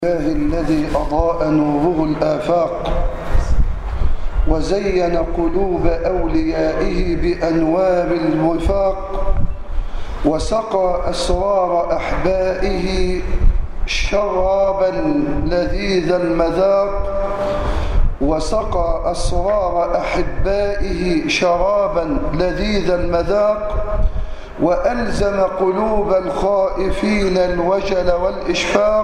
الله الذي أضاء نوره الآفاق وزين قلوب أوليائه بأنوار الوفاق وسقى أسرار أحبائه شرابا لذيذ المذاق وسقى أسرار أحبائه شرابا لذيذ المذاق وألزم قلوب الخائفين الوجل والإشفاق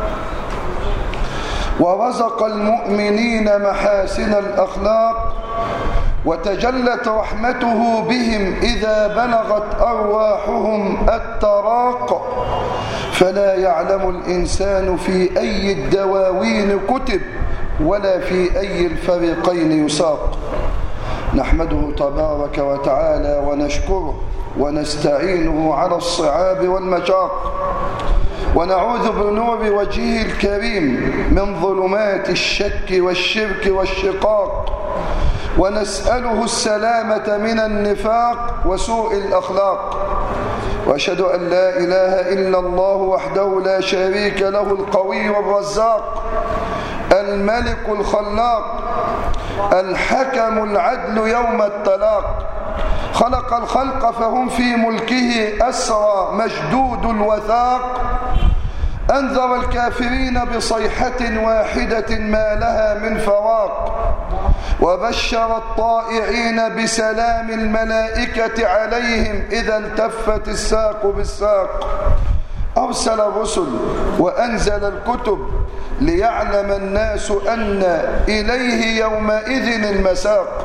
ورزق المؤمنين محاسن الأخلاق وتجلت رحمته بهم إذا بلغت أرواحهم التراق فلا يعلم الإنسان في أي الدواوين كتب ولا في أي الفريقين يساق نحمده تبارك وتعالى ونشكره ونستعينه على الصعاب والمشاق ونعوذ بنور وجهه الكريم من ظلمات الشك والشرك والشقاق ونسأله السلامة من النفاق وسوء الأخلاق وأشهد أن لا إله إلا الله وحده لا شريك له القوي الرزاق الملك الخلاق الحكم العدل يوم الطلاق خلق الخلق فهم في ملكه أسرى مشدود الوثاق أنذر الكافرين بصيحة واحدة ما لها من فواق وبشر الطائعين بسلام الملائكة عليهم إذا التفت الساق بالساق أرسل الرسل وأنزل الكتب ليعلم الناس أن إليه يومئذ المساق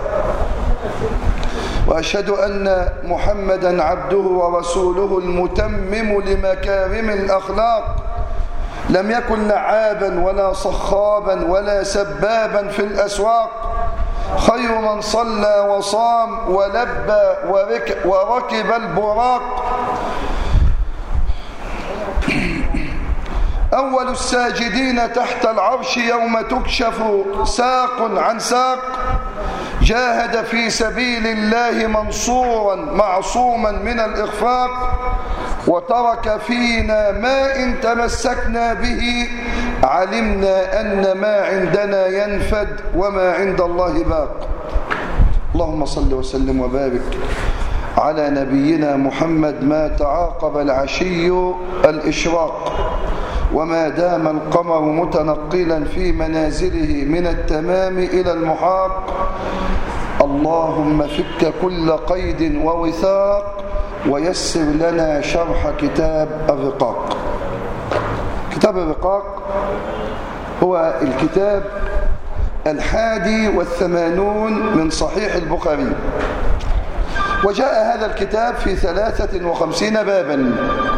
وأشهد أن محمدا عبده ورسوله المتمم لمكارم الأخلاق لم يكن لعابا ولا صخابا ولا سبابا في الأسواق خير من صلى وصام ولبى وركب البراق أول الساجدين تحت العرش يوم تكشف ساق عن ساق جاهد في سبيل الله منصورا معصوما من الإخفاق وترك فينا ما إن تمسكنا به علمنا أن ما عندنا ينفد وما عند الله باق اللهم صل وسلم وبارك على نبينا محمد ما تعاقب العشي الإشراق وما دام القمر متنقلا في منازله من التمام إلى المحاق اللهم فك كل قيد ووثاق ويسر لنا شرح كتاب الرقاق كتاب الرقاق هو الكتاب الحادي والثمانون من صحيح البخاري وجاء هذا الكتاب في ثلاثة وخمسين بابا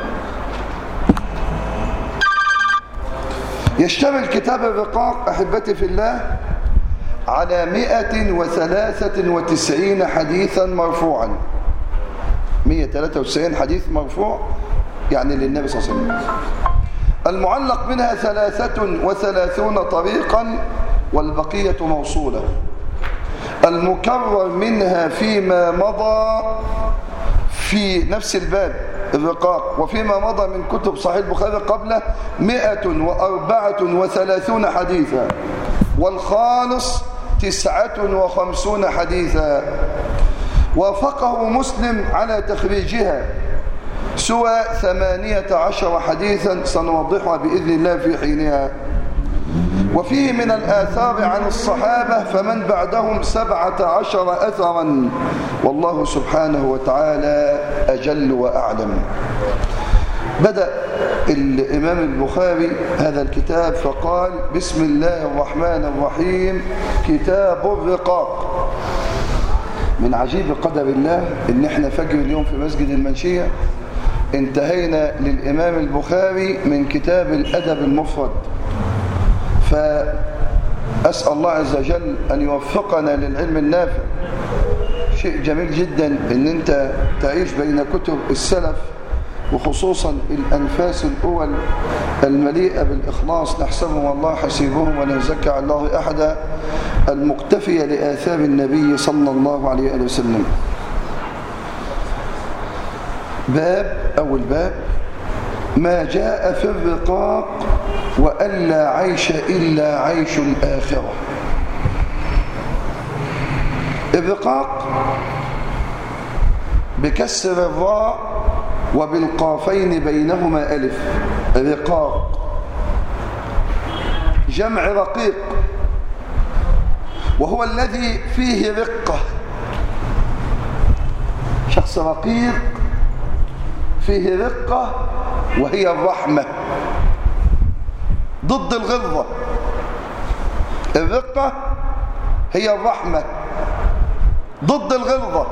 يشتمل كتاب الرقاق أحبتي في الله على مئة وثلاثة وتسعين حديثا مرفوعا مئة ثلاثة وتسعين حديث مرفوع يعني للنبي صلى الله عليه وسلم المعلق منها ثلاثة وثلاثون طريقا والبقية موصولة المكرر منها فيما مضى في نفس الباب الرقاق وفيما مضى من كتب صحيح البخاري قبله مئة وأربعة وثلاثون حديثا والخالص تسعة وخمسون حديثا وافقه مسلم على تخريجها سوى ثمانية عشر حديثا سنوضحها بإذن الله في حينها وفيه من الآثار عن الصحابة فمن بعدهم سبعة عشر أثرا والله سبحانه وتعالى أجل وأعلم بدأ الإمام البخاري هذا الكتاب فقال بسم الله الرحمن الرحيم كتاب الرقاق من عجيب قدر الله ان احنا فجر اليوم في مسجد المنشية انتهينا للإمام البخاري من كتاب الأدب المفرد فأسأل الله عز وجل أن يوفقنا للعلم النافع شيء جميل جدا ان انت تعيش بين كتب السلف وخصوصا الأنفاس الأول المليئة بالإخلاص نحسبهم الله حسيبهم ولا نزكى على الله أحدا المقتفية لآثار النبي صلى الله عليه وسلم باب أول باب ما جاء في الرقاق وأن لا عيش إلا عيش الآخرة الرقاق بكسر الراء وبالقافين بينهما ألف رقاق جمع رقيق وهو الذي فيه رقة شخص رقيق فيه رقة وهي الرحمة ضد الغلظة الرقة هي الرحمة ضد الغلظة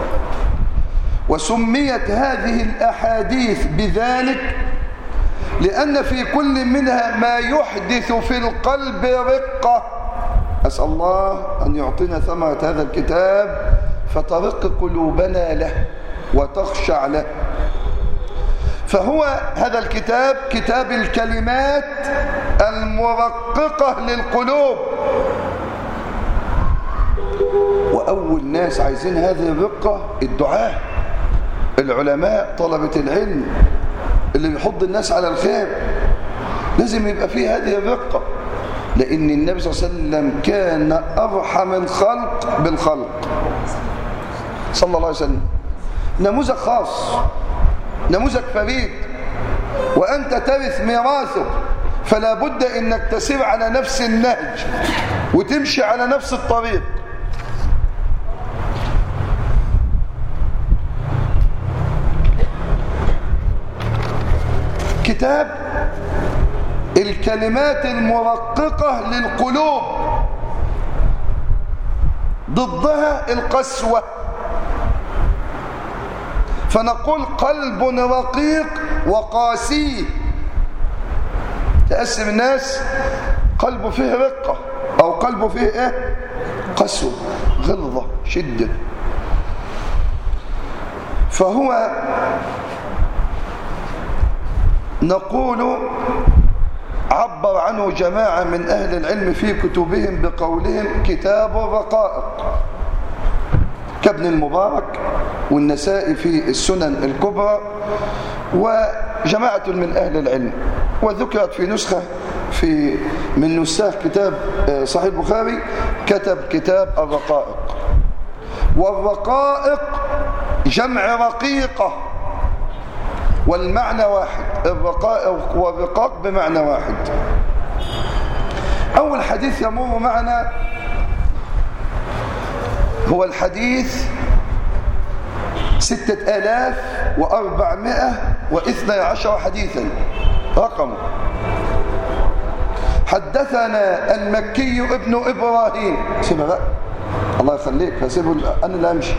وسميت هذه الأحاديث بذلك لأن في كل منها ما يحدث في القلب رقة أسأل الله أن يعطينا ثمرة هذا الكتاب فترق قلوبنا له وتخشع له فهو هذا الكتاب كتاب الكلمات المرققة للقلوب وأول ناس عايزين هذه الرقة الدعاء العلماء طلبة العلم اللي بيحض الناس على الخير لازم يبقى فيه هذه الرقة لأن النبي صلى الله عليه وسلم كان أرحم الخلق بالخلق صلى الله عليه وسلم نموذج خاص نموذج فريد وأنت ترث ميراثه فلا بد انك تسير على نفس النهج وتمشي على نفس الطريق كتاب الكلمات المرققة للقلوب ضدها القسوة فنقول قلب رقيق وقاسي تقسم الناس قلبه فيه رقة أو قلبه فيه إيه قسوة غلظة شدة فهو نقول عبر عنه جماعة من أهل العلم في كتبهم بقولهم كتاب الرقائق كابن المبارك والنسائي في السنن الكبرى وجماعة من أهل العلم وذكرت في نسخة في من نساخ كتاب صحيح البخاري كتب كتاب الرقائق والرقائق جمع رقيقة والمعنى واحد الرقائق والرقاق بمعنى واحد أول حديث يمر معنا هو الحديث ستة آلاف وأربعمائة واثنى عشر حديثا رقمه حدثنا المكي ابن إبراهيم سيبها بقى الله يخليك هسيبه أنا لا أمشي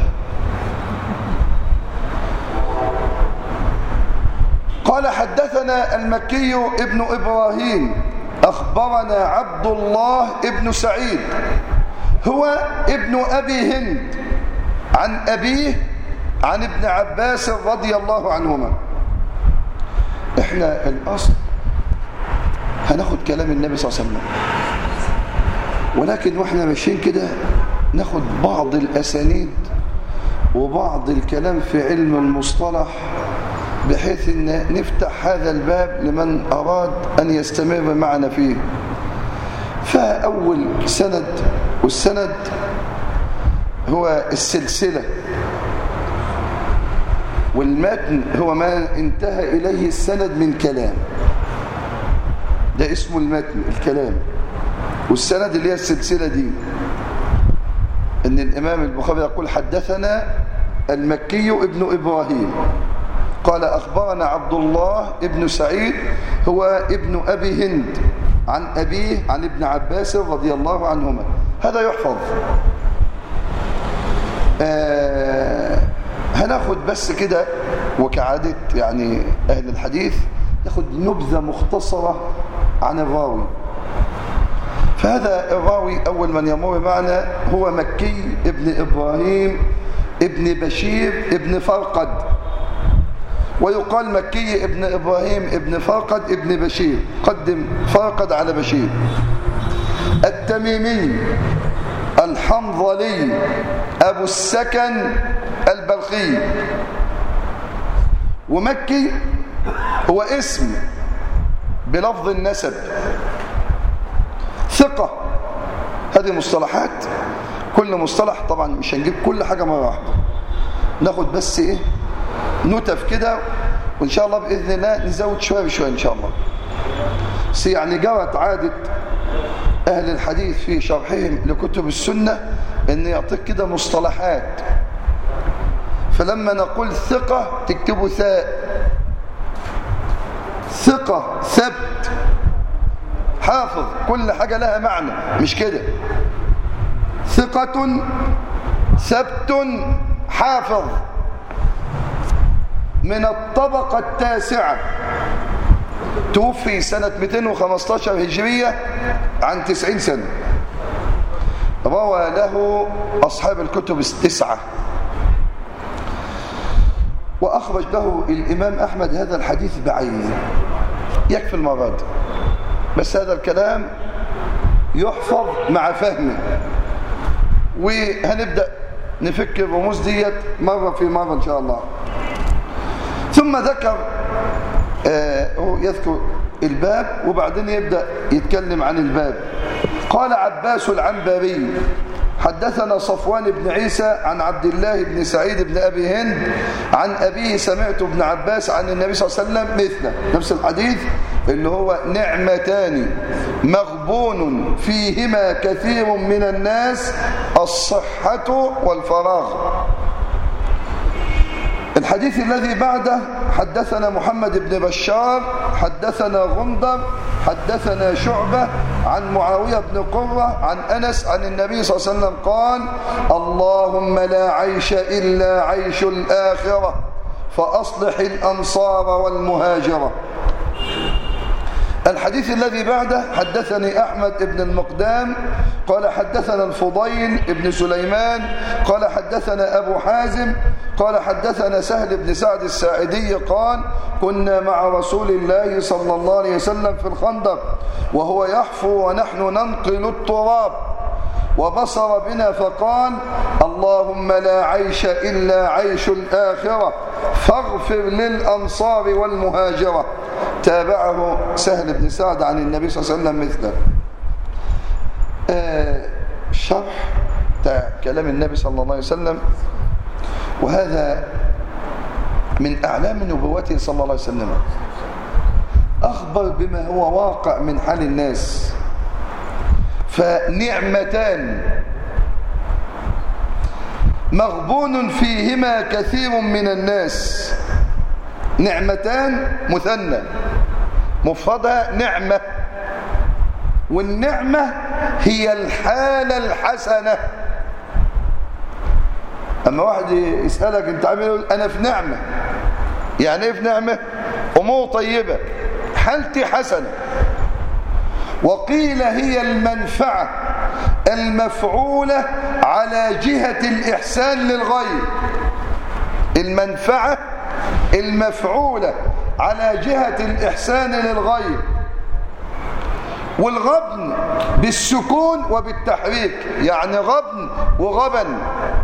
قال حدثنا المكي ابن إبراهيم أخبرنا عبد الله ابن سعيد هو ابن أبي هند عن أبيه عن ابن عباس رضي الله عنهما احنا الأصل هناخد كلام النبي صلى الله عليه وسلم ولكن واحنا ماشيين كده ناخد بعض الأسانيد وبعض الكلام في علم المصطلح بحيث ان نفتح هذا الباب لمن أراد أن يستمر معنا فيه فأول سند والسند هو السلسلة والمتن هو ما انتهى إليه السند من كلام ده اسمه المتن الكلام والسند اللي هي السلسلة دي ان الإمام البخاري يقول حدثنا المكي ابن إبراهيم قال أخبرنا عبد الله ابن سعيد هو ابن أبي هند عن أبيه عن ابن عباس رضي الله عنهما هذا يحفظ آه هناخد بس كده وكعادة يعني أهل الحديث ناخد نبذة مختصرة عن الراوي فهذا الراوي أول من يمر معنا هو مكي ابن إبراهيم ابن بشير ابن فرقد ويقال مكي ابن إبراهيم ابن فرقد ابن بشير قدم فرقد على بشير التميمي الحنظلي أبو السكن البلخي ومكي هو اسم بلفظ النسب ثقة هذه مصطلحات كل مصطلح طبعا مش هنجيب كل حاجة مرة واحدة ناخد بس ايه نتف كده وان شاء الله باذن الله نزود شويه بشويه ان شاء الله بس يعني جرت عاده اهل الحديث في شرحهم لكتب السنه ان يعطيك كده مصطلحات فلما نقول ثقه تكتبوا ثاء ثقه ثبت حافظ كل حاجه لها معنى مش كده ثقه ثبت حافظ من الطبقة التاسعة توفي سنة 215 هجرية عن 90 سنة روى له أصحاب الكتب التسعة وأخرج له الإمام أحمد هذا الحديث بعينه يكفي المراد بس هذا الكلام يحفظ مع فهمه وهنبدأ نفك الرموز ديت مرة في مرة إن شاء الله ثم ذكر آه هو يذكر الباب وبعدين يبدأ يتكلم عن الباب قال عباس العنبري حدثنا صفوان بن عيسى عن عبد الله بن سعيد بن أبي هند عن أبيه سمعت ابن عباس عن النبي صلى الله عليه وسلم مثله نفس الحديث اللي هو نعمتان مغبون فيهما كثير من الناس الصحة والفراغ الحديث الذي بعده حدثنا محمد بن بشار حدثنا غندر حدثنا شعبة عن معاوية بن قرة عن أنس عن النبي صلى الله عليه وسلم قال اللهم لا عيش إلا عيش الآخرة فأصلح الأنصار والمهاجرة الحديث الذي بعده حدثني أحمد بن المقدام قال حدثنا الفضيل بن سليمان قال حدثنا أبو حازم قال حدثنا سهل بن سعد الساعدي قال كنا مع رسول الله صلى الله عليه وسلم في الخندق وهو يحفو ونحن ننقل التراب وبصر بنا فقال اللهم لا عيش إلا عيش الآخرة فاغفر للأنصار والمهاجرة تابعه سهل بن سعد عن النبي صلى الله عليه وسلم مثله آه شرح كلام النبي صلى الله عليه وسلم وهذا من أعلام نبوته صلى الله عليه وسلم أخبر بما هو واقع من حال الناس فنعمتان مغبون فيهما كثير من الناس نعمتان مثنى مفردها نعمة والنعمة هي الحالة الحسنة أما واحد يسألك أنت عامل يقول أنا في نعمة يعني إيه في نعمة أمور طيبة حالتي حسنة وقيل هي المنفعة المفعولة على جهة الإحسان للغير المنفعة المفعولة على جهة الإحسان للغير والغبن بالسكون وبالتحريك يعني غبن وغبن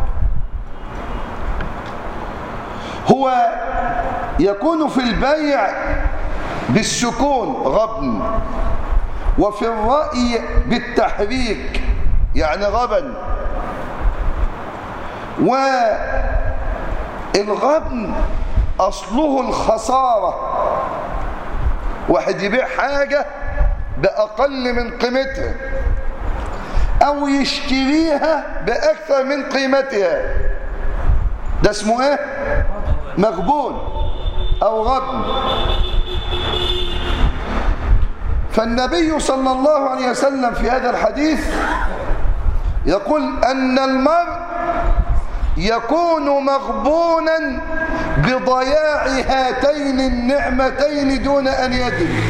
هو يكون في البيع بالسكون غبن وفي الرأي بالتحريك يعني غبن والغبن أصله الخسارة واحد يبيع حاجة بأقل من قيمتها أو يشتريها بأكثر من قيمتها ده اسمه ايه مغبون أو غبن فالنبي صلى الله عليه وسلم في هذا الحديث يقول أن المرء يكون مغبونا بضياع هاتين النعمتين دون أن يدري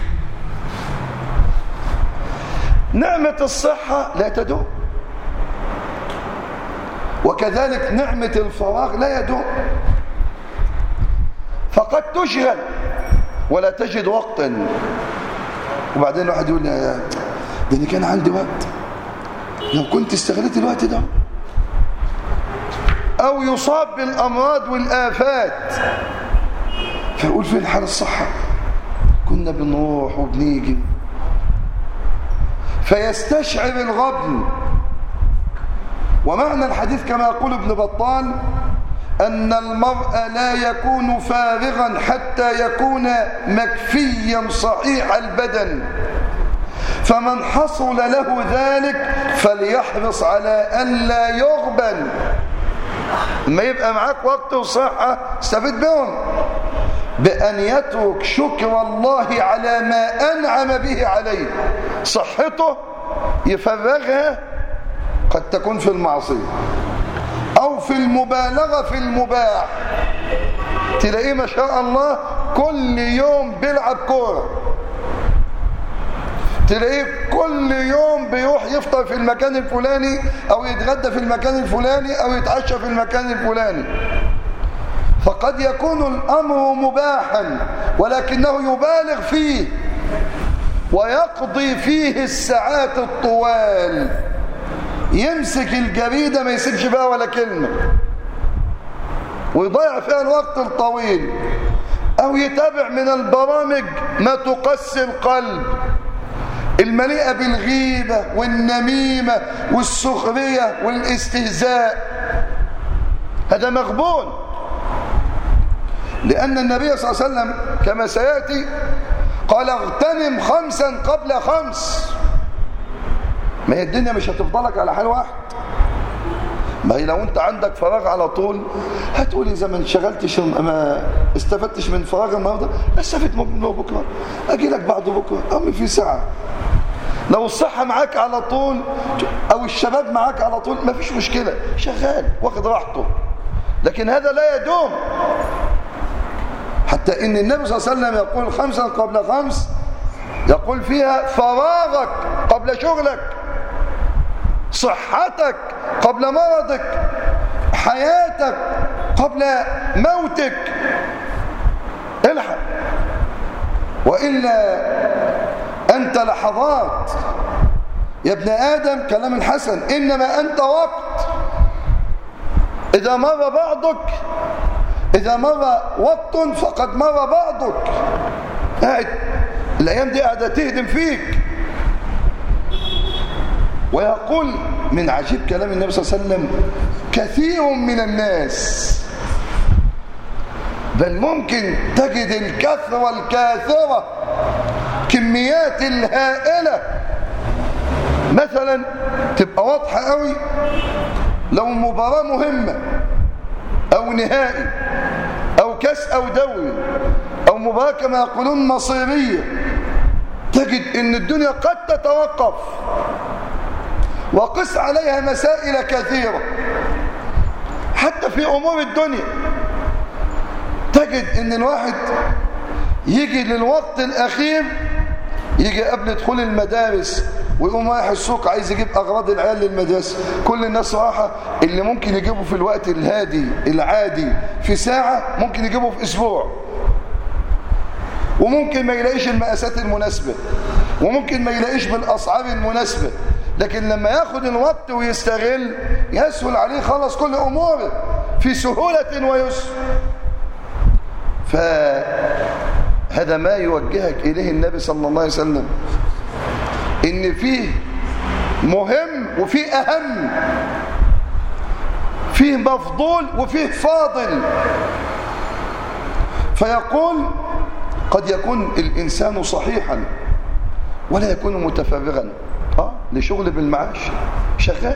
نعمة الصحة لا تدوم وكذلك نعمة الفراغ لا يدوم فقد تشغل ولا تجد وقتا وبعدين واحد يقول لي ده انا كان عندي وقت لو كنت استغلت الوقت ده او يصاب بالامراض والافات فيقول فين حال الصحه كنا كنا بنروح وبنيجي فيستشعر الغبن ومعنى الحديث كما يقول ابن بطال أن المرء لا يكون فارغا حتى يكون مكفيا صحيح البدن فمن حصل له ذلك فليحرص على أن لا يغبن ما يبقى معاك وقت وصحة استفيد بهم بأن يترك شكر الله على ما أنعم به عليه صحته يفرغها قد تكون في المعصية أو في المبالغة في المباح تلاقيه ما شاء الله كل يوم بيلعب كورة تلاقيه كل يوم بيروح يفطر في المكان الفلاني أو يتغدى في المكان الفلاني أو يتعشى في المكان الفلاني فقد يكون الأمر مباحا ولكنه يبالغ فيه ويقضي فيه الساعات الطوال يمسك الجريدة ما يسيبش بها ولا كلمة ويضيع فيها الوقت الطويل أو يتابع من البرامج ما تقسي القلب المليئة بالغيبة والنميمة والسخرية والاستهزاء هذا مغبون لأن النبي صلى الله عليه وسلم كما سيأتي قال اغتنم خمسا قبل خمس ما هي الدنيا مش هتفضلك على حال واحد ما هي لو انت عندك فراغ على طول هتقول اذا ما انشغلتش ما استفدتش من فراغ النهارده استفدت منه بكره اجي لك بعد بكره امي في ساعه لو الصحة معاك على طول او الشباب معاك على طول ما فيش مشكلة شغال واخد راحته لكن هذا لا يدوم حتى ان النبي صلى الله عليه وسلم يقول خمسا قبل خمس يقول فيها فراغك قبل شغلك صحتك قبل مرضك حياتك قبل موتك الحق وإلا أنت لحظات يا ابن آدم كلام الحسن إنما أنت وقت إذا مر بعضك إذا مر وقت فقد مر بعضك قاعد الأيام دي قاعدة تهدم فيك ويقول من عجيب كلام النبي صلى الله عليه وسلم كثير من الناس بل ممكن تجد الكثرة الكاثرة كميات الهائلة مثلا تبقى واضحة قوي لو مباراة مهمة أو نهائي أو كاس أو دوري أو مباراة كما يقولون مصيرية تجد أن الدنيا قد تتوقف وقس عليها مسائل كثيرة حتى في أمور الدنيا تجد أن الواحد يجي للوقت الأخير يجي قبل دخول المدارس ويقوم رايح السوق عايز يجيب أغراض العيال للمدرسة كل الناس راحة اللي ممكن يجيبه في الوقت الهادي العادي في ساعة ممكن يجيبه في أسبوع وممكن ما يلاقيش المقاسات المناسبة وممكن ما يلاقيش بالأسعار المناسبة لكن لما ياخد الوقت ويستغل يسهل عليه خلص كل أموره في سهولة ويسر فهذا ما يوجهك إليه النبي صلى الله عليه وسلم إن فيه مهم وفيه أهم فيه مفضول وفيه فاضل فيقول قد يكون الإنسان صحيحا ولا يكون متفرغا آه لشغل بالمعاش شغال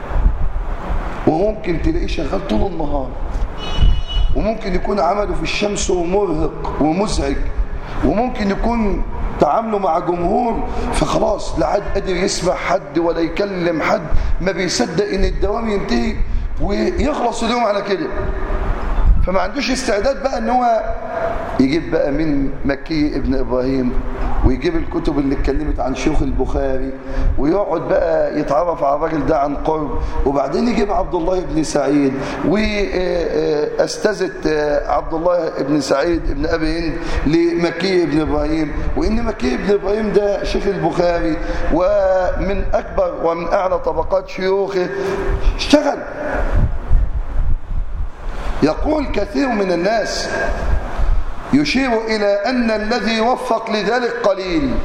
وممكن تلاقيه شغال طول النهار وممكن يكون عمله في الشمس ومرهق ومزعج وممكن يكون تعامله مع جمهور فخلاص لا عاد قادر يسمع حد ولا يكلم حد ما بيصدق ان الدوام ينتهي ويخلص اليوم على كده فما عندوش استعداد بقى ان هو يجيب بقى من مكي ابن ابراهيم ويجيب الكتب اللي اتكلمت عن شيوخ البخاري ويقعد بقى يتعرف على الراجل ده عن قرب وبعدين يجيب عبد الله بن سعيد واستزت عبد الله بن سعيد ابن ابي هند لمكي ابن ابراهيم وان مكي ابن ابراهيم ده شيخ البخاري ومن اكبر ومن اعلى طبقات شيوخه اشتغل يقول كثير من الناس يشير إلى أن الذي وفق لذلك قليل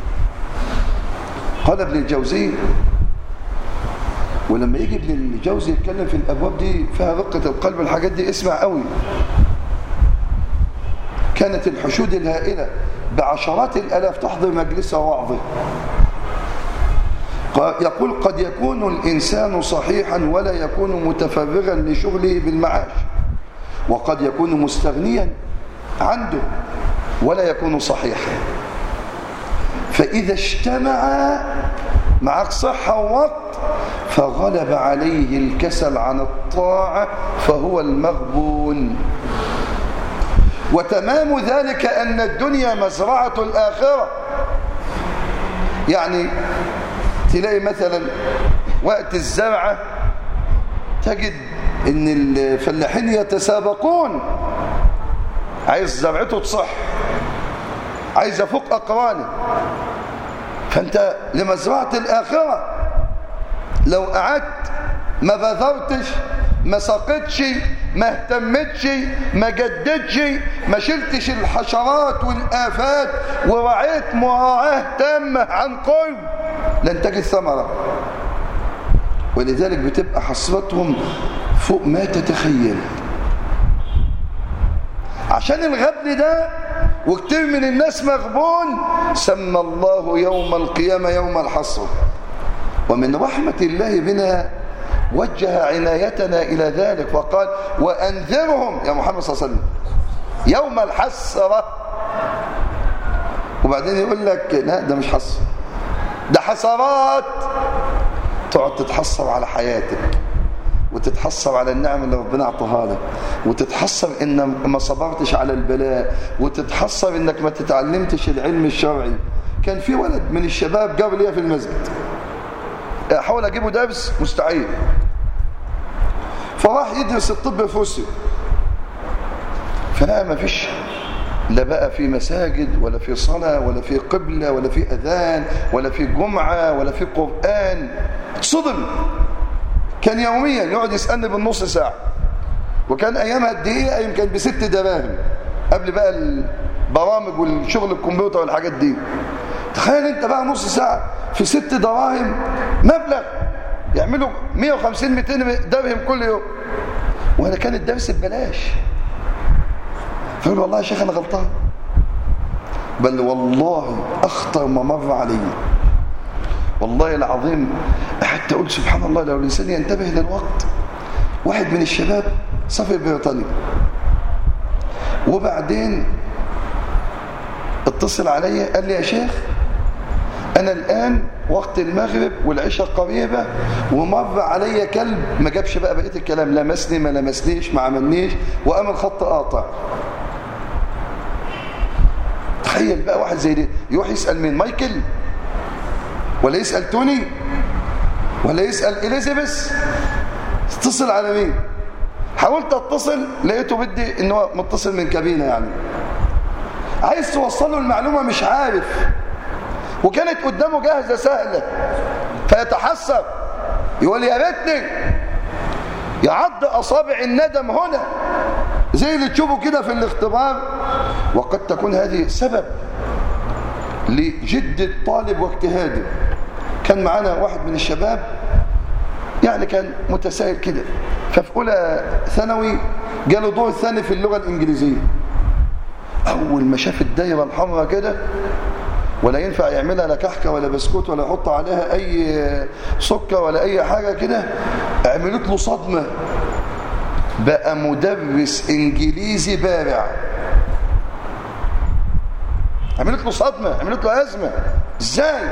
قال ابن الجوزي ولما يجي ابن الجوزي يتكلم في الأبواب دي فيها رقة القلب الحاجات دي اسمع قوي كانت الحشود الهائلة بعشرات الألاف تحضر مجلسه ووعظه يقول قد يكون الإنسان صحيحا ولا يكون متفرغا لشغله بالمعاش وقد يكون مستغنيا عنده ولا يكون صحيحا فإذا اجتمع معك صحة ووقت فغلب عليه الكسل عن الطاعة فهو المغبون وتمام ذلك أن الدنيا مزرعة الآخرة يعني تلاقي مثلا وقت الزرعة تجد ان الفلاحين يتسابقون عايز زرعته تصح عايز يفوق أقرانه فأنت لمزرعة الآخرة لو قعدت ما بذرتش ما سقطش ما اهتمتش ما جددش ما شلتش الحشرات والآفات ورعيت مراعاة تامة عن قرب لن تجد ثمرة ولذلك بتبقى حصرتهم فوق ما تتخيل عشان الغبن ده وكتير من الناس مغبون سمى الله يوم القيامة يوم الحصر ومن رحمة الله بنا وجه عنايتنا إلى ذلك وقال وأنذرهم يا محمد صلى الله عليه وسلم يوم الحسرة وبعدين يقول لك لا ده مش حسر ده حسرات تقعد تتحسر على حياتك وتتحسر على النعم اللي ربنا اعطاها لك وتتحسر ان ما صبرتش على البلاء وتتحسر انك ما تتعلمتش العلم الشرعي كان في ولد من الشباب جاب لي في المسجد احاول اجيبه درس مستعيد فراح يدرس الطب في روسيا فلا ما فيش لا بقى في مساجد ولا في صلاة ولا في قبلة ولا في أذان ولا في جمعة ولا في قرآن صدم كان يوميا يقعد يسألني بالنص ساعة وكان أيامها الدقيقة يمكن بست دراهم قبل بقى البرامج والشغل الكمبيوتر والحاجات دي تخيل انت بقى نص ساعة في ست دراهم مبلغ يعملوا 150 200 درهم كل يوم وانا كان الدرس ببلاش فقال والله يا شيخ انا غلطان بل والله اخطر ما مر علي والله العظيم حتى اقول سبحان الله لو الانسان ينتبه للوقت واحد من الشباب سافر بريطانيا وبعدين اتصل علي قال لي يا شيخ انا الان وقت المغرب والعشاء قريبة ومر علي كلب ما جابش بقى بقية الكلام لمسني ما لمسنيش ما عملنيش وقام الخط قاطع تخيل بقى واحد زي دي يروح يسأل مين مايكل ولا يسأل توني ولا يسأل إليزابيث اتصل على مين حاولت اتصل لقيته بدي انه متصل من كابينة يعني عايز توصله المعلومة مش عارف وكانت قدامه جاهزة سهلة فيتحسر يقول يا ريتني يعض أصابع الندم هنا زي اللي تشوفه كده في الاختبار وقد تكون هذه سبب لجد الطالب واجتهاده كان معانا واحد من الشباب يعني كان متساهل كده ففي أولى ثانوي جاله دور ثاني في اللغة الإنجليزية أول ما شاف الدايرة الحمراء كده ولا ينفع يعملها لا كحكة ولا بسكوت ولا يحط عليها أي سكر ولا أي حاجة كده عملت له صدمة بقى مدرس إنجليزي بارع عملت له صدمة عملت له أزمة إزاي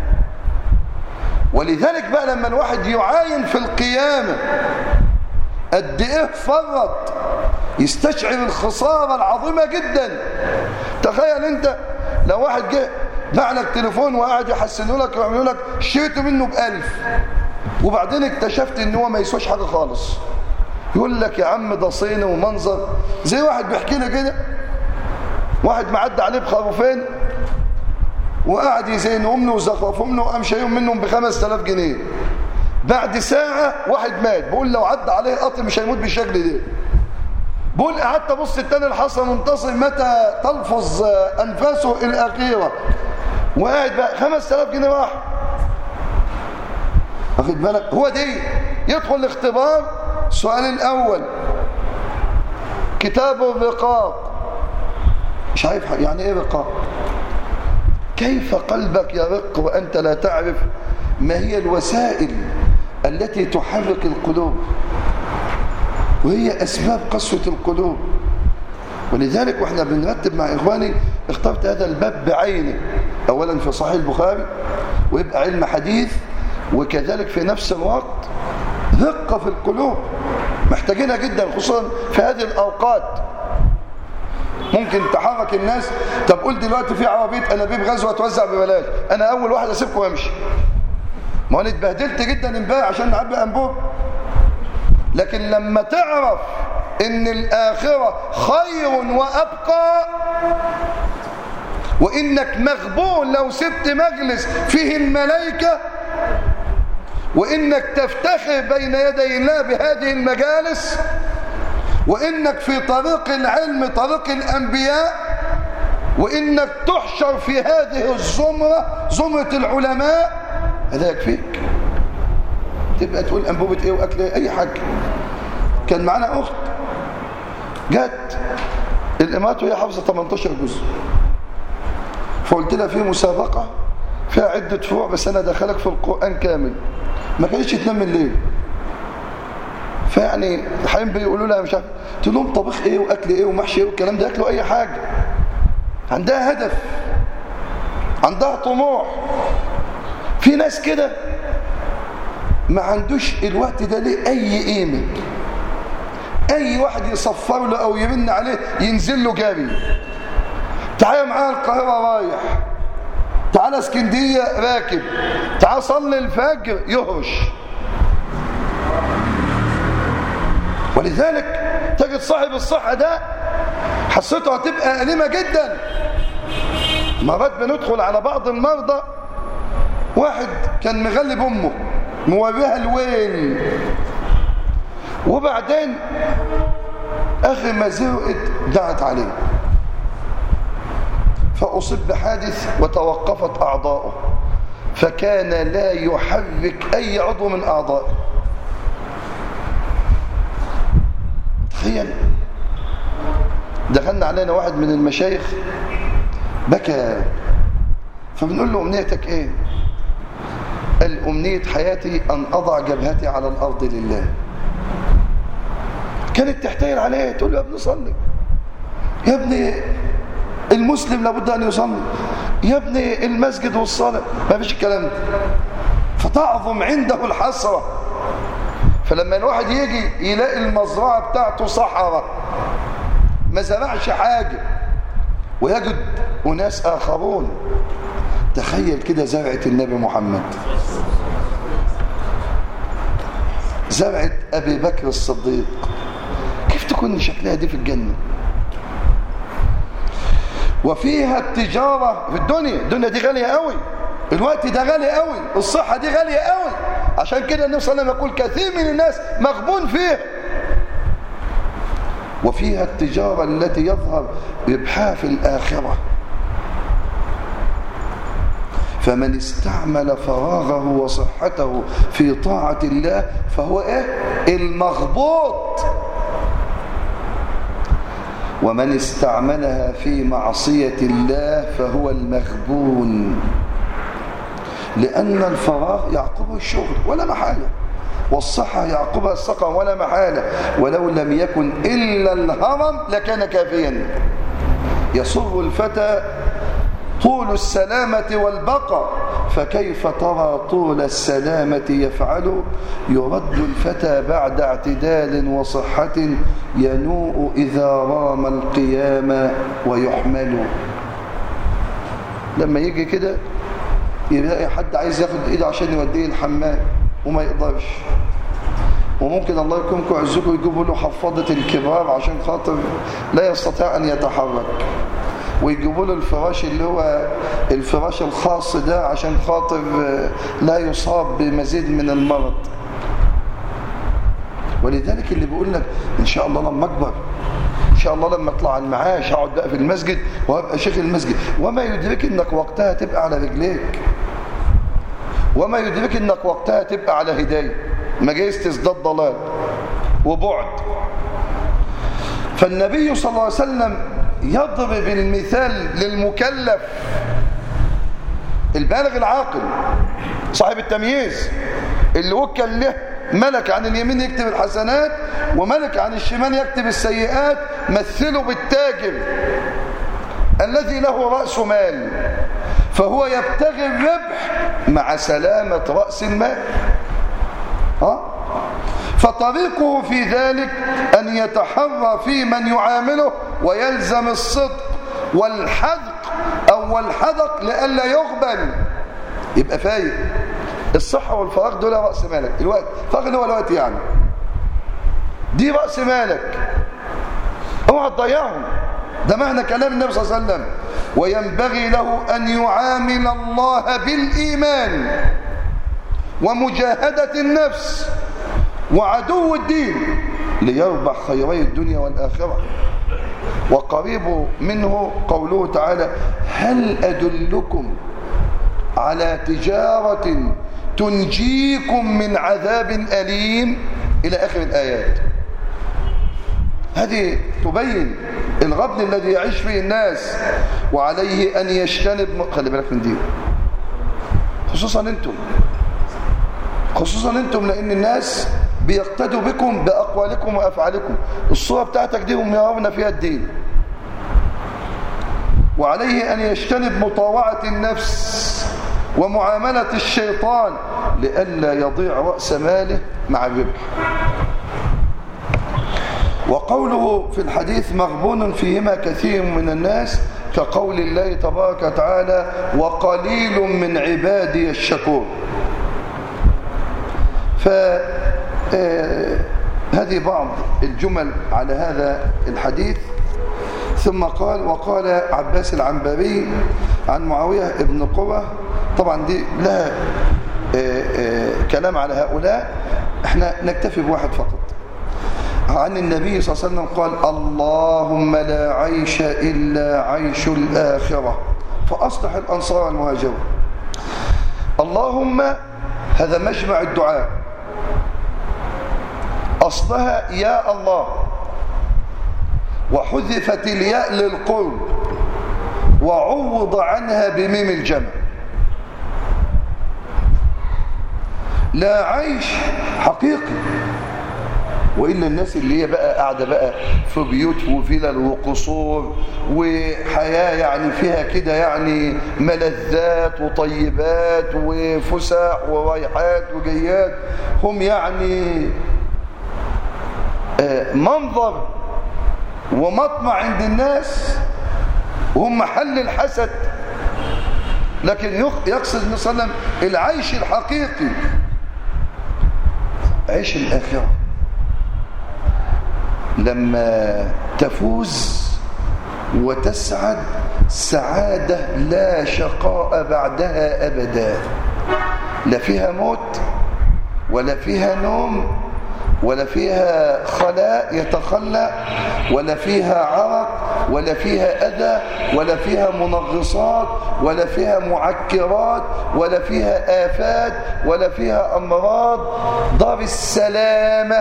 ولذلك بقى لما الواحد يعاين في القيامة قد إيه فرط يستشعر الخسارة العظيمة جدا تخيل انت لو واحد جه باع لك تليفون وقاعد يحسنوا لك ويعملوا لك شريته منه بألف وبعدين اكتشفت ان هو ما يسواش حاجة خالص يقول لك يا عم ده صيني ومنظر زي واحد بيحكي لي كده واحد معدى عليه بخروفين وقعد يزينهم له وزخرفهم له وقام شايهم منهم ب 5000 جنيه بعد ساعة واحد مات بقول لو عدى عليه قطر مش هيموت بالشكل ده بقول قعدت ابص التاني الحصن منتصر متى تلفظ انفاسه الاخيره وقاعد بقى 5000 جنيه راح واخد بالك هو دي يدخل الاختبار السؤال الاول كتاب الرقاق مش عارف يعني ايه رقاق كيف قلبك يرق وانت لا تعرف ما هي الوسائل التي تحرك القلوب وهي أسباب قسوة القلوب ولذلك واحنا بنرتب مع إخواني اخترت هذا الباب بعينه أولا في صحيح البخاري ويبقى علم حديث وكذلك في نفس الوقت ذقة في القلوب محتاجينها جدا خصوصا في هذه الأوقات ممكن تحرك الناس طب قول دلوقتي في عربية أنابيب غزوة توزع ببلاش أنا أول واحد أسيبكم وأمشي ما انا اتبهدلت جدا امبارح عشان نعبي انبوب لكن لما تعرف ان الاخره خير وابقى وانك مغبون لو سبت مجلس فيه الملائكه وانك تفتخر بين يدي الله بهذه المجالس وانك في طريق العلم طريق الانبياء وانك تحشر في هذه الزمره زمره العلماء هذا يكفيك تبقى تقول انبوبه ايه واكل ايه اي حاجه كان معانا اخت جت الامارات وهي حافظه 18 جزء فقلت لها في مسابقه فيها عده فروع بس انا دخلك في القران كامل ما كانتش تنام الليل فيعني الحين بيقولوا لها مش عارف قلت لهم طبخ ايه واكل ايه ومحشي ايه والكلام ده ياكلوا اي حاجه عندها هدف عندها طموح في ناس كده ما عندوش الوقت ده ليه اي قيمه اي واحد يصفر له او يرن عليه ينزل له جري تعالى معايا القاهره رايح تعالى اسكندريه راكب تعالى صلي الفجر يهرش ولذلك تجد صاحب الصحه ده حصته هتبقى أليمة جدا مرات بندخل على بعض المرضى واحد كان مغلب امه موريها الويل وبعدين اخر ما زرقت دعت عليه فاصيب بحادث وتوقفت اعضاؤه فكان لا يحرك اي عضو من اعضائه تخيل دخلنا علينا واحد من المشايخ بكى فبنقول له امنيتك ايه قال أمنية حياتي أن أضع جبهتي على الأرض لله كانت تحتيل عليه تقول له يا ابني صلي يا ابني المسلم لابد أن يصلي يا ابني المسجد والصلاة ما فيش الكلام ده فتعظم عنده الحسرة فلما الواحد يجي يلاقي المزرعة بتاعته صحراء ما زرعش حاجة ويجد أناس آخرون تخيل كده زرعة النبي محمد زرعة أبي بكر الصديق كيف تكون شكلها دي في الجنة وفيها التجارة في الدنيا الدنيا دي غالية قوي الوقت ده غالي قوي الصحة دي غالية قوي عشان كده النبي صلى الله عليه وسلم يقول كثير من الناس مغبون فيها وفيها التجارة التي يظهر ربحها في الآخرة فمن استعمل فراغه وصحته في طاعة الله فهو ايه المغبوط ومن استعملها في معصية الله فهو المغبون لأن الفراغ يعقبه الشغل ولا محالة والصحة يعقبها السقم ولا محالة ولو لم يكن إلا الهرم لكان كافيا يصر الفتى طول السلامة والبقاء فكيف ترى طول السلامة يفعل يرد الفتى بعد اعتدال وصحة ينوء إذا رام القيام ويحمل لما يجي كده يلاقي حد عايز ياخد ايده عشان يوديه الحمام وما يقدرش وممكن الله يكرمكم عزكم يجيبوا له حفاضة الكبار عشان خاطر لا يستطيع أن يتحرك ويجيبوا له الفراش اللي هو الفراش الخاص ده عشان خاطر لا يصاب بمزيد من المرض ولذلك اللي بيقول لك ان شاء الله لما اكبر شاء الله لما اطلع على المعاش هقعد بقى في المسجد وهبقى شيخ المسجد وما يدرك انك وقتها تبقى على رجليك وما يدرك انك وقتها تبقى على هدايه ما جايز تزداد ضلال وبعد فالنبي صلى الله عليه وسلم يضرب المثال للمكلف البالغ العاقل صاحب التمييز اللي وكل له ملك عن اليمين يكتب الحسنات وملك عن الشمال يكتب السيئات مثله بالتاجر الذي له رأس مال فهو يبتغي الربح مع سلامة رأس المال ها؟ فطريقه في ذلك أن يتحرى في من يعامله ويلزم الصدق والحذق أو الحذق لئلا يغبن يبقى فايق الصحة والفراغ دول رأس مالك الوقت فراغ اللي هو الوقت يعني دي رأس مالك اوعى تضيعهم ده معنى كلام النبي صلى الله عليه وسلم وينبغي له أن يعامل الله بالإيمان ومجاهدة النفس وعدو الدين ليربح خيري الدنيا والآخرة وقريب منه قوله تعالى هل أدلكم على تجارة تنجيكم من عذاب أليم إلى آخر الآيات هذه تبين الغبن الذي يعيش فيه الناس وعليه أن يجتنب خلي بالك من دي خصوصا أنتم خصوصا أنتم لأن الناس بيقتدوا بكم بأقوالكم وأفعالكم الصورة بتاعتك دي هم يرون فيها الدين وعليه أن يجتنب مطاوعة النفس ومعاملة الشيطان لئلا يضيع رأس ماله مع الربح وقوله في الحديث مغبون فيهما كثير من الناس كقول الله تبارك وتعالى وقليل من عبادي الشكور فهذه بعض الجمل على هذا الحديث ثم قال وقال عباس العنبري عن معاوية ابن قرة طبعا دي لها كلام على هؤلاء احنا نكتفي بواحد فقط عن النبي صلى الله عليه وسلم قال اللهم لا عيش إلا عيش الآخرة فأصلح الأنصار المهاجرون اللهم هذا مجمع الدعاء أصلها يا الله وحذفت الياء للقرب وعوض عنها بميم الجمع لا عيش حقيقي وإلا الناس اللي هي بقى قاعدة بقى في بيوت وفلل وقصور وحياة يعني فيها كده يعني ملذات وطيبات وفسح ورايحات وجيات هم يعني منظر ومطمع عند الناس وهم محل الحسد لكن يقصد النبي صلى الله عليه وسلم العيش الحقيقي عيش الآخرة لما تفوز وتسعد سعادة لا شقاء بعدها أبدا لا فيها موت ولا فيها نوم ولا فيها خلاء يتخلى ولا فيها عرق ولا فيها أذى ولا فيها منغصات ولا فيها معكرات ولا فيها آفات ولا فيها أمراض دار السلامة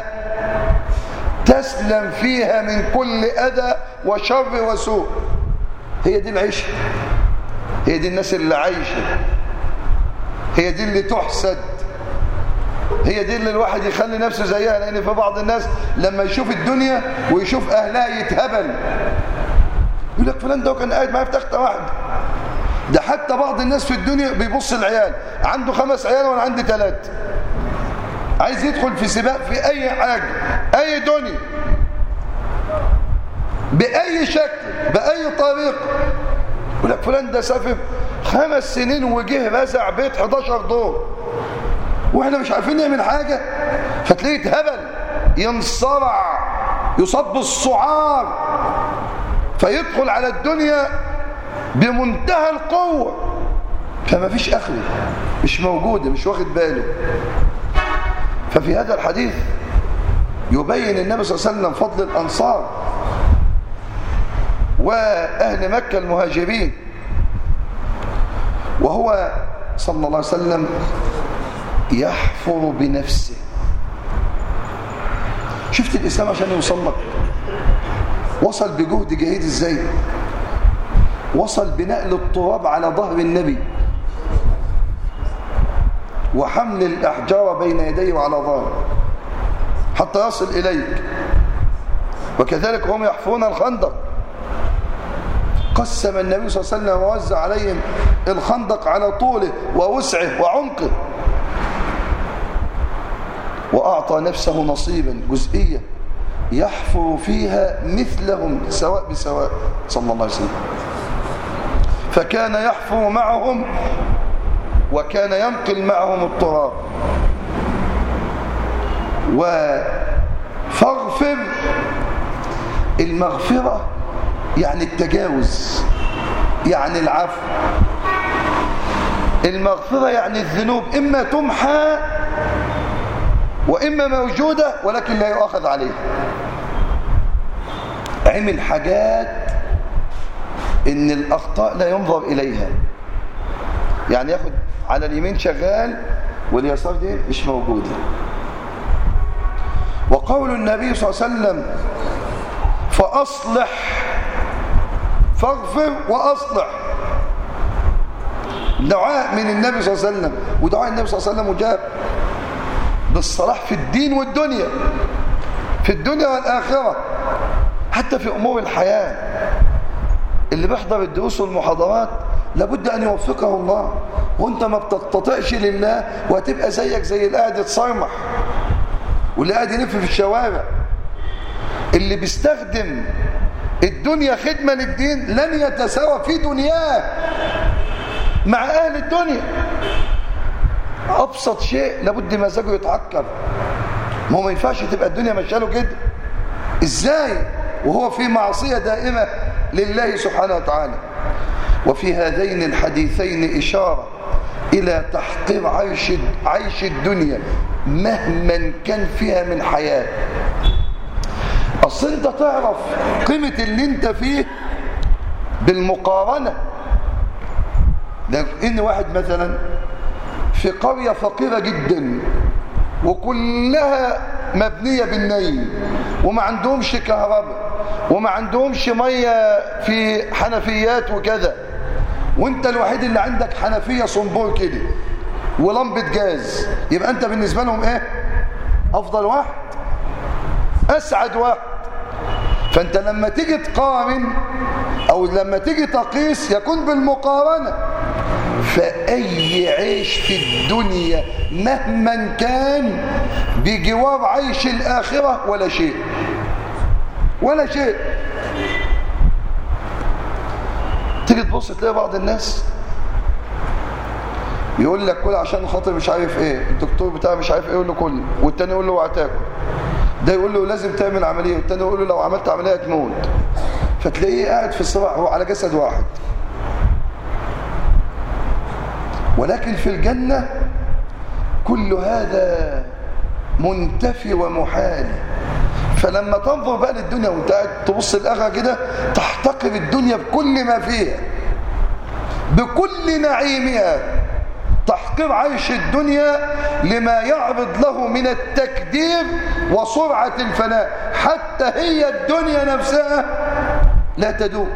تسلم فيها من كل أذى وشر وسوء هي دي العيشة هي دي الناس اللي عايشة هي دي اللي تحسد هي دي اللي الواحد يخلي نفسه زيها لأن في بعض الناس لما يشوف الدنيا ويشوف أهلها يتهبل يقول لك فلان ده كان قاعد معايا في تخته واحده ده حتى بعض الناس في الدنيا بيبص العيال عنده خمس عيال وانا عندي ثلاثه عايز يدخل في سباق في اي حاجه اي دنيا باي شكل باي طريقه يقول لك فلان ده سافر خمس سنين وجه رزع بيت 11 دور واحنا مش عارفين نعمل حاجه فتلاقيه اتهبل ينصرع يصاب بالسعار فيدخل على الدنيا بمنتهى القوة فما فيش أخري مش موجودة مش واخد باله ففي هذا الحديث يبين النبي صلى الله عليه وسلم فضل الأنصار وأهل مكة المهاجرين وهو صلى الله عليه وسلم يحفر بنفسه شفت الإسلام عشان يوصل لك وصل بجهد جهيد ازاي وصل بنقل التراب على ظهر النبي وحمل الأحجار بين يديه وعلى ظهره حتى يصل إليك وكذلك هم يحفرون الخندق قسم النبي صلى الله عليه وسلم ووزع عليهم الخندق على طوله ووسعه وعمقه وأعطى نفسه نصيبا جزئيا يحفر فيها مثلهم سواء بسواء صلى الله عليه وسلم فكان يحفر معهم وكان ينقل معهم التراب وفاغفر المغفرة يعني التجاوز يعني العفو المغفرة يعني الذنوب إما تمحى وإما موجودة ولكن لا يؤخذ عليها عمل حاجات إن الأخطاء لا ينظر إليها يعني ياخد على اليمين شغال واليسار دي مش موجودة وقول النبي صلى الله عليه وسلم فأصلح فاغفر وأصلح دعاء من النبي صلى الله عليه وسلم ودعاء النبي صلى الله عليه وسلم مجاب بالصلاح في الدين والدنيا في الدنيا والآخرة حتى في أمور الحياة اللي بيحضر الدروس والمحاضرات لابد أن يوفقه الله وانت ما بتتطيعش لله وهتبقى زيك زي اللي قاعد يتصرمح واللي قاعد يلف في الشوارع اللي بيستخدم الدنيا خدمة للدين لن يتساوى في دنياه مع أهل الدنيا أبسط شيء لابد مزاجه يتعكر ما هو ما ينفعش تبقى الدنيا ماشيه له كده ازاي وهو في معصية دائمة لله سبحانه وتعالى وفي هذين الحديثين إشارة إلى تحقير عيش عيش الدنيا مهما كان فيها من حياة أصل أنت تعرف قيمة اللي أنت فيه بالمقارنة إن واحد مثلا في قرية فقيرة جدا وكلها مبنية بالنيل وما عندهمش كهرباء وما عندهمش مية في حنفيات وكذا وانت الوحيد اللي عندك حنفية صنبور كده ولمبة جاز يبقى انت بالنسبة لهم ايه افضل واحد اسعد واحد فانت لما تيجي تقارن او لما تيجي تقيس يكون بالمقارنة فأي عيش في الدنيا مهما كان بجوار عيش الآخرة ولا شيء ولا شيء تيجي تبص تلاقي بعض الناس يقول لك كل عشان خاطر مش عارف ايه الدكتور بتاعه مش عارف ايه يقول له كل والتاني يقول له اوعى تاكل ده يقول له لازم تعمل عمليه والتاني يقول له لو عملت عمليه تموت فتلاقيه قاعد في الصراع هو على جسد واحد ولكن في الجنة كل هذا منتفي ومحال فلما تنظر بقى للدنيا وانت قاعد تبص الآخرة كده تحتقر الدنيا بكل ما فيها بكل نعيمها تحقير عيش الدنيا لما يعرض له من التكدير وسرعة الفناء حتى هي الدنيا نفسها لا تدوم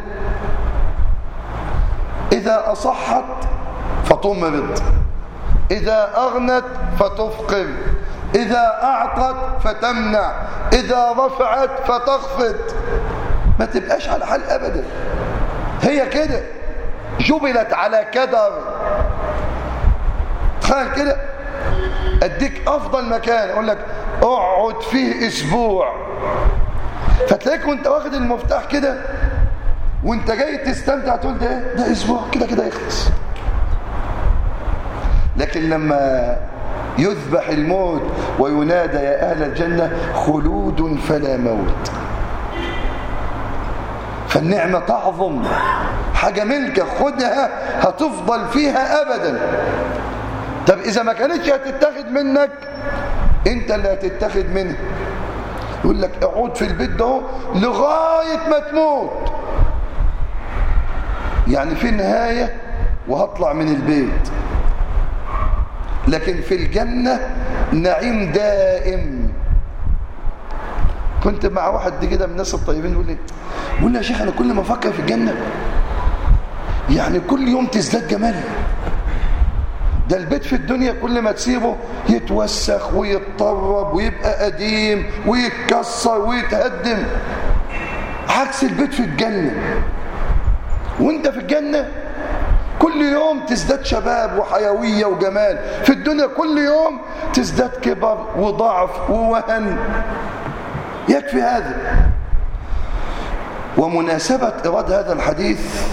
إذا أصحت فتمرض إذا أغنت فتفقر إذا أعطت فتمنع إذا رفعت فتخفض ما تبقاش على حال أبدا هي كده جبلت على كدر تخيل كده أديك أفضل مكان أقول لك اقعد فيه أسبوع فتلاقيك وانت واخد المفتاح كده وانت جاي تستمتع تقول ده ده أسبوع كده كده يخلص لكن لما يذبح الموت وينادى يا أهل الجنة خلود فلا موت فالنعمة تعظم حاجة ملكة خدها هتفضل فيها أبدا طب إذا ما كانتش هتتاخد منك انت اللي هتتاخد منها يقول لك اقعد في البيت ده لغاية ما تموت يعني في نهاية وهطلع من البيت لكن في الجنة نعيم دائم كنت مع واحد دي كده من الناس الطيبين يقول لي يقول لي يا شيخ انا كل ما افكر في الجنة يعني كل يوم تزداد جمال ده البيت في الدنيا كل ما تسيبه يتوسخ ويتطرب ويبقى قديم ويتكسر ويتهدم عكس البيت في الجنة وانت في الجنة كل يوم تزداد شباب وحيوية وجمال في الدنيا كل يوم تزداد كبر وضعف ووهن يكفي هذا ومناسبة إراد هذا الحديث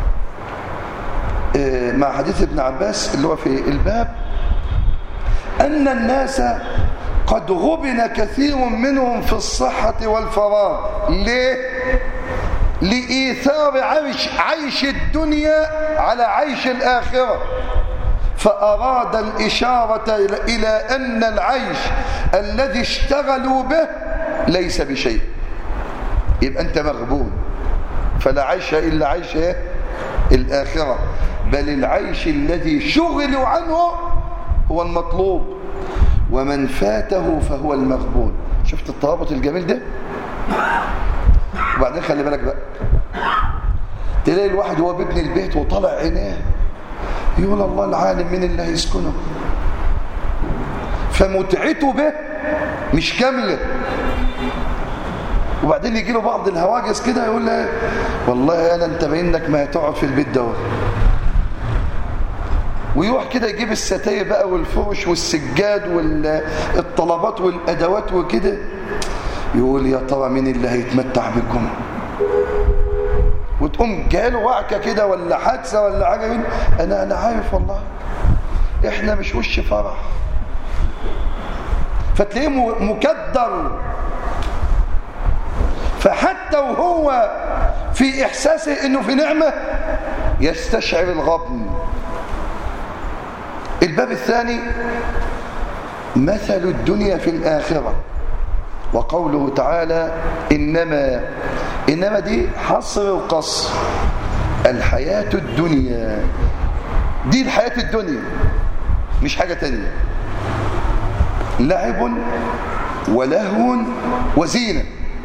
مع حديث ابن عباس اللي هو في الباب أن الناس قد غبن كثير منهم في الصحة والفراغ ليه؟ لإيثار عيش, عيش الدنيا على عيش الآخرة فأراد الإشارة إلى أن العيش الذي اشتغلوا به ليس بشيء يبقى أنت مغبون فلا عيش إلا عيش إيه؟ الآخرة بل العيش الذي شغلوا عنه هو المطلوب ومن فاته فهو المغبون شفت الترابط الجميل ده وبعدين خلي بالك بقى تلاقي الواحد هو بيبني البيت وطلع عينيه يقول الله العالم من اللي هيسكنه فمتعته به مش كامله وبعدين يجي له بعض الهواجس كده يقول له والله انا انت باين لك ما هتقعد في البيت ده ويروح كده يجيب الستاير بقى والفرش والسجاد والطلبات والادوات وكده يقول يا ترى مين اللي هيتمتع بكم وتقوم جاله وعكه كده ولا حادثه ولا حاجه يقول انا انا عارف والله احنا مش وش فرح فتلاقيه مكدر فحتى وهو في احساسه انه في نعمه يستشعر الغبن الباب الثاني مثل الدنيا في الآخرة وقوله تعالى إنما إنما دي حصر وقصر الحياة الدنيا دي الحياة الدنيا مش حاجة تانية لعب ولهو وزينة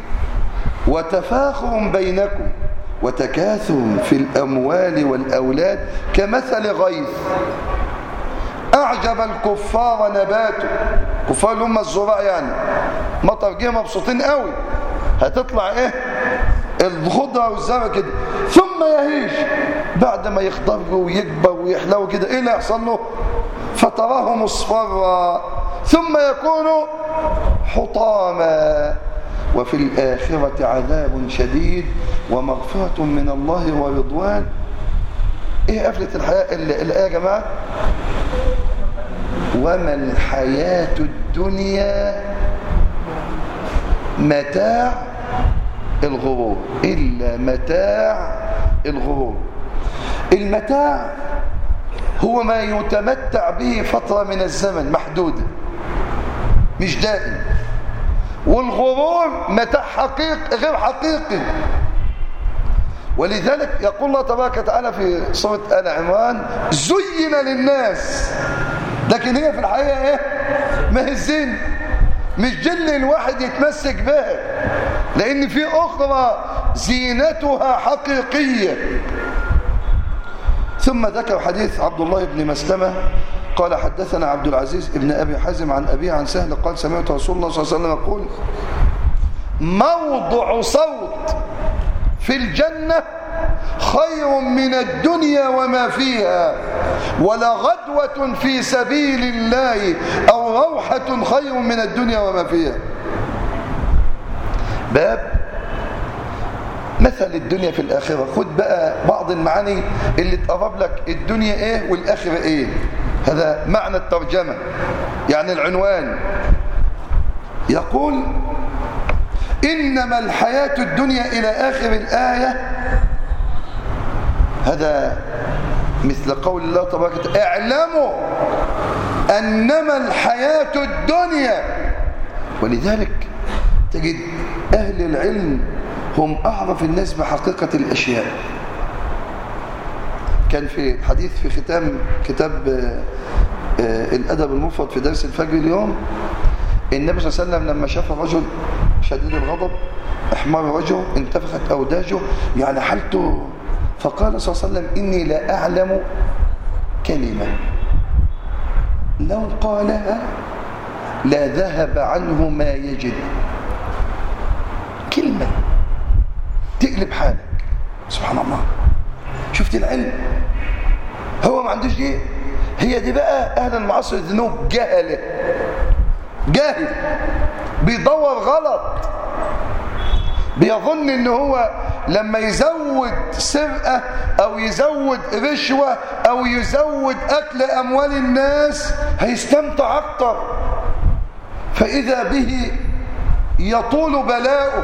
وتفاخر بينكم وتكاثر في الأموال والأولاد كمثل غيث أعجب الكفار نباته كفار اللي هم الزراع يعني مطر جه مبسوطين قوي هتطلع ايه الخضره والزرع كده ثم يهيج بعد ما يخضر ويكبر ويحلو كده ايه اللي يحصل له فتراه مصفرا ثم يكون حطاما وفي الآخرة عذاب شديد ومغفرة من الله ورضوان ايه قفلة الحياة الآية يا جماعة وما الحياة الدنيا متاع الغرور إلا متاع الغرور المتاع هو ما يتمتع به فترة من الزمن محدودة مش دائم والغرور متاع حقيقي غير حقيقي ولذلك يقول الله تبارك وتعالى في سورة آل عمران زين للناس لكن هي في الحقيقة ايه ما هي الزين مش جل الواحد يتمسك بها لان في اخرى زينتها حقيقية ثم ذكر حديث عبد الله بن مسلمة قال حدثنا عبد العزيز بن أبي حازم عن أبيه عن سهل قال سمعت رسول الله صلى الله عليه وسلم يقول موضع صوت في الجنة خير من الدنيا وما فيها ولغدوة في سبيل الله أو روحة خير من الدنيا وما فيها باب مثل الدنيا في الآخرة خد بقى بعض المعاني اللي تقرب لك الدنيا ايه والآخرة ايه هذا معنى الترجمة يعني العنوان يقول إنما الحياة الدنيا إلى آخر الآية هذا مثل قول الله تبارك وتعالى اعلموا أنما الحياة الدنيا ولذلك تجد أهل العلم هم أعرف الناس بحقيقة الأشياء كان في حديث في ختام كتاب الأدب المفرد في درس الفجر اليوم النبي صلى الله عليه وسلم لما شاف الرجل شديد الغضب احمر وجهه انتفخت أوداجه يعني حالته فقال صلى الله عليه وسلم إني لا أعلم كلمة لو قالها لا ذهب عنه ما يجد كلمة تقلب حالك سبحان الله شفت العلم هو ما عندوش دي هي دي بقى أهل المعاصي الذنوب جهله جاهل بيدور غلط بيظن ان هو لما يزود سرقة او يزود رشوة او يزود اكل اموال الناس هيستمتع اكتر فاذا به يطول بلاؤه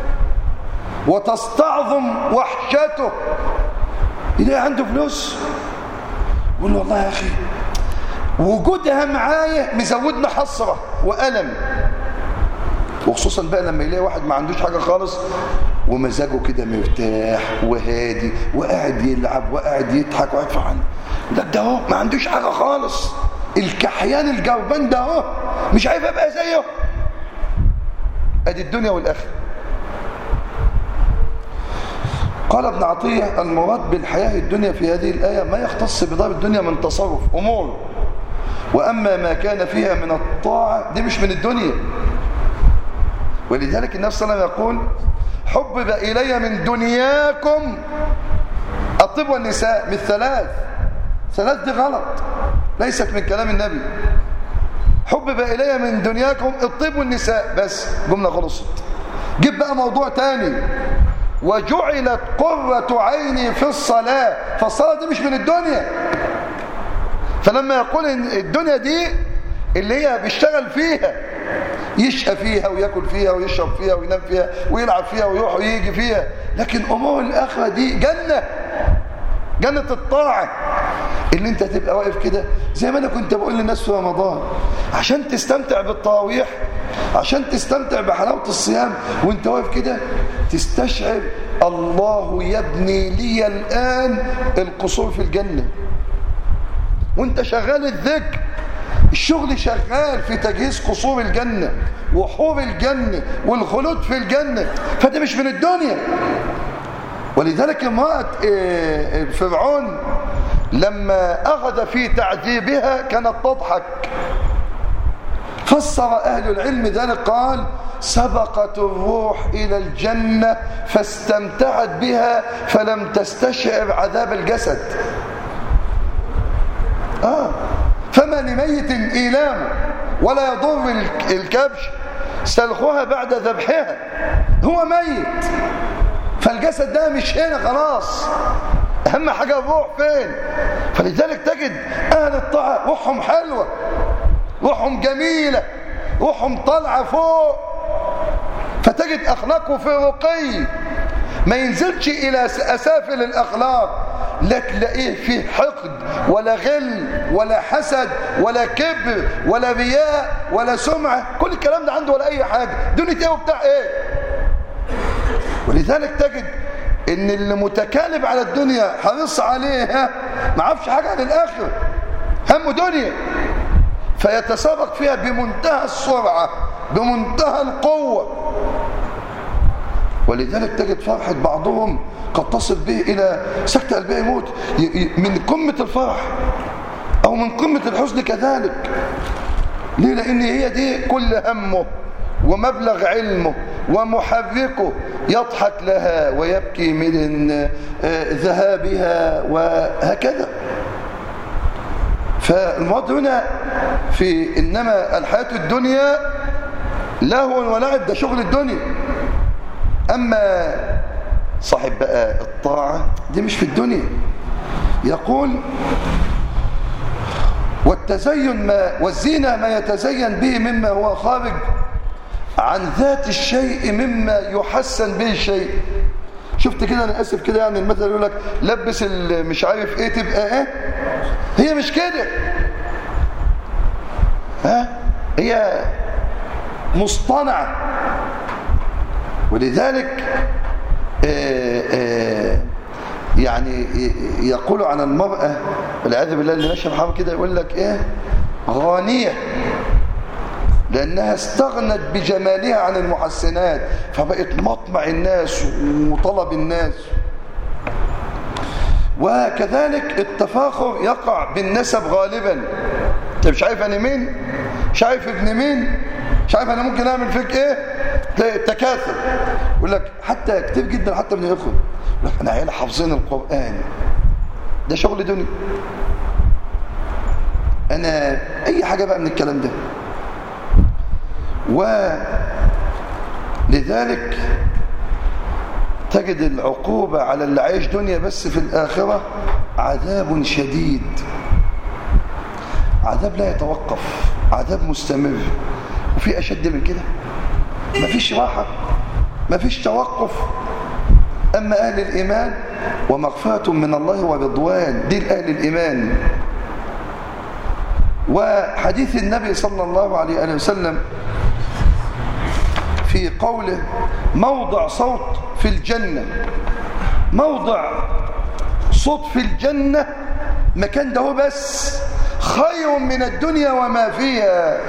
وتستعظم وحشته يلاقي عنده فلوس يقول له والله يا اخي وجودها معايا مزودنا حسرة وألم وخصوصا بقى لما يلاقي واحد ما عندوش حاجة خالص ومزاجه كده مرتاح وهادي وقاعد يلعب وقاعد يضحك وقاعد فرحان ده ده اهو ما عندوش حاجة خالص الكحيان الجربان ده اهو مش عارف ابقى زيه ادي الدنيا والاخره قال ابن عطية المراد بالحياة الدنيا في هذه الآية ما يختص بدار الدنيا من تصرف أمور وأما ما كان فيها من الطاعة دي مش من الدنيا ولذلك النبي صلى الله عليه وسلم يقول حبب إلي من دنياكم الطب والنساء من ثلاث ثلاث دي غلط ليست من كلام النبي حبب إلي من دنياكم الطب والنساء بس جملة خلصت جيب بقى موضوع تاني وجعلت قرة عيني في الصلاة فالصلاة دي مش من الدنيا فلما يقول ان الدنيا دي اللي هي بيشتغل فيها يشقى فيها وياكل فيها ويشرب فيها وينام فيها ويلعب فيها ويروح ويجي فيها لكن امور الاخره دي جنه جنه الطاعه اللي انت تبقى واقف كده زي ما انا كنت بقول للناس في رمضان عشان تستمتع بالتراويح عشان تستمتع بحلاوه الصيام وانت واقف كده تستشعر الله يبني لي الان القصور في الجنه وانت شغال الذكر الشغل شغال في تجهيز قصور الجنة وحور الجنة والخلود في الجنة فده مش من الدنيا ولذلك امرأة فرعون لما أخذ في تعذيبها كانت تضحك فسر أهل العلم ذلك قال سبقت الروح إلى الجنة فاستمتعت بها فلم تستشعر عذاب الجسد آه فما لميت إيلام ولا يضر الكبش سلخها بعد ذبحها هو ميت فالجسد ده مش هنا خلاص أهم حاجة الروح فين فلذلك تجد أهل الطاعة روحهم حلوة روحهم جميلة روحهم طالعة فوق فتجد أخلاقه في رقي ما ينزلش إلى أسافل الأخلاق لا تلاقيه فيه حقد ولا غل ولا حسد ولا كبر ولا رياء ولا سمعة كل الكلام ده عنده ولا أي حاجة دنيا ايه وبتاع ايه ولذلك تجد ان اللي متكالب على الدنيا حريص عليها ما عرفش حاجة عن الآخر همه دنيا فيتسابق فيها بمنتهى السرعة بمنتهى القوة ولذلك تجد فرحة بعضهم قد تصل به إلى سكتة قلبيه يموت من قمة الفرح أو من قمة الحزن كذلك ليه لأن هي دي كل همه ومبلغ علمه ومحركه يضحك لها ويبكي من ذهابها وهكذا فالمراد هنا في إنما الحياة الدنيا لهو ولعب ده شغل الدنيا أما صاحب بقى الطاعة دي مش في الدنيا يقول والتزين ما والزينة ما يتزين به مما هو خارج عن ذات الشيء مما يحسن به الشيء شفت كده انا اسف كده يعني المثل يقول لك لبس مش عارف ايه تبقى ايه هي مش كده ها هي مصطنعه ولذلك آآ آآ يعني يقول عن المرأة والعياذ بالله اللي ماشيه محرم كده يقول لك ايه غانية لأنها استغنت بجمالها عن المحسنات فبقت مطمع الناس وطلب الناس وكذلك التفاخر يقع بالنسب غالبا انت مش عارف انا مين شايف ابن مين مش عارف انا ممكن اعمل فيك ايه تلاقي تكاثر يقول لك حتى كتير جدا حتى من الاخوه يقول لك انا عيال حافظين القران ده شغل دنيا انا اي حاجه بقى من الكلام ده ولذلك تجد العقوبة على اللي عايش دنيا بس في الآخرة عذاب شديد عذاب لا يتوقف عذاب مستمر وفي أشد من كده مفيش راحة مفيش توقف أما أهل الإيمان ومغفرة من الله ورضوان دي أهل الإيمان وحديث النبي صلى الله عليه وسلم في قوله موضع صوت في الجنة موضع صوت في الجنة مكان ده بس خير من الدنيا وما فيها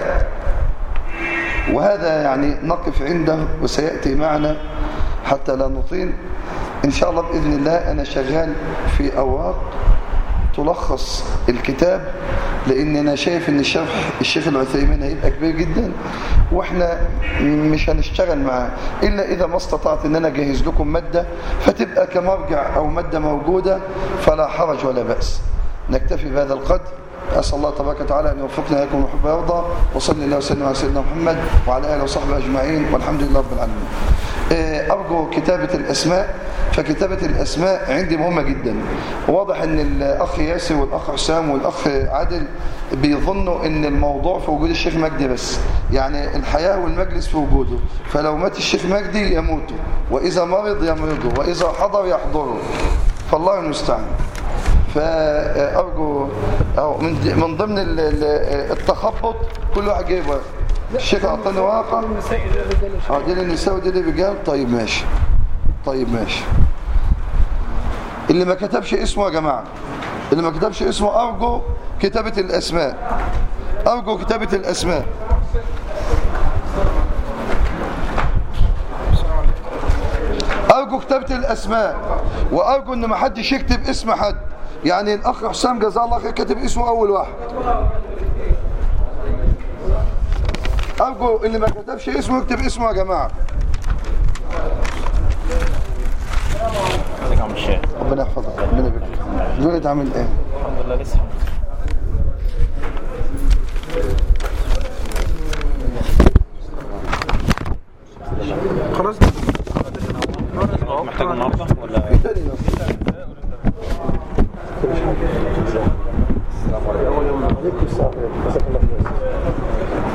وهذا يعني نقف عنده وسيأتي معنا حتى لا نطيل إن شاء الله بإذن الله أنا شغال في أوراق تلخص الكتاب لان انا شايف ان الشيخ الشيخ العثيمين هيبقى كبير جدا واحنا مش هنشتغل معاه الا اذا ما استطعت ان انا اجهز لكم ماده فتبقى كمرجع او ماده موجوده فلا حرج ولا باس نكتفي بهذا القدر أسأل الله تبارك وتعالى أن يوفقنا لكم وحب يرضى وصلى الله وسلم على سيدنا محمد وعلى آله وصحبه أجمعين والحمد لله رب العالمين أرجو كتابة الأسماء فكتابة الأسماء عندي مهمة جدا واضح أن الأخ ياسر والأخ حسام والأخ عادل بيظنوا أن الموضوع في وجود الشيخ مجدي بس يعني الحياة والمجلس في وجوده فلو مات الشيخ مجدي يموتوا وإذا مرض يمرضوا وإذا حضر يحضروا فالله المستعان فأرجو أو من من ضمن التخبط كل واحد جايب ورقه الشيخ أعطاني ورقة اه دي للنساء ودي للرجال طيب ماشي طيب ماشي اللي ما كتبش اسمه يا جماعة اللي ما كتبش اسمه أرجو كتابة الأسماء أرجو كتابة الأسماء أرجو كتابة الأسماء وأرجو أن ما حدش يكتب اسم حد يعني الأخ حسام جزاه الله خير كتب اسمه أول واحد أرجو اللي ما كتبش اسمه يكتب اسمه يا جماعة عليك عم الشيخ ربنا يحفظك ربنا يبارك دول عامل ايه الحمد لله لسه خلاص محتاج النهارده ولا في تاني ناس. عليكم السلام جزاك الله خير.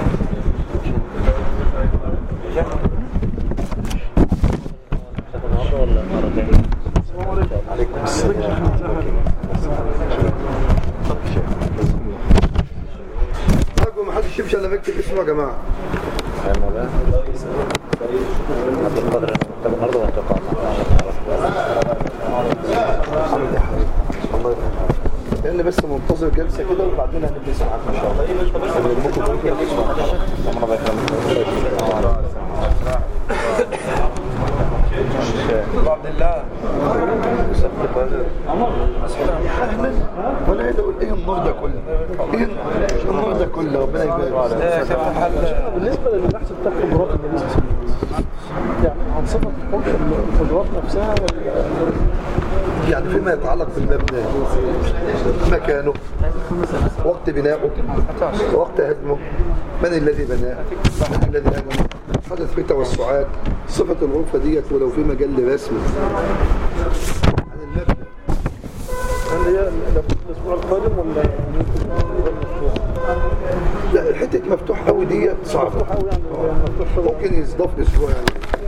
النهارده ولا المره الجايه عليكم السلام أرجو ما حدش يمشي إلا بيكتب اسمه يا جماعة عبد القادر محتاج النهارده ولا هتوقع حمد يا حبيبي الله يرحمه لأن بس منتظر جلسة كده وبعدين هنبدأ معاك إن شاء الله ممكن ممكن تسمع الله يكرمك عبد الله ولا عايز اقول ايه النور ده كله ايه النور ده كله ربنا يبارك كيف الحال بالنسبه للبحث بتاع قدرات النبي صلى الله عليه وسلم يعني عن صفه الحب القدرات نفسها ولا يعني فيما يتعلق بالمبنى مكانه وقت بنائه وقت هدمه من الذي بناه من الذي هدمه حدث في توسعات صفة الغرفة ديت ولو في مجال رسمي عن المبنى هل هي لابد الاسبوع القادم ولا ممكن غير مفتوح؟ لا الحتة مفتوح قوي ديت صعبة مفتوح قوي يعني مفتوح شغل ممكن يصدف اسبوع يعني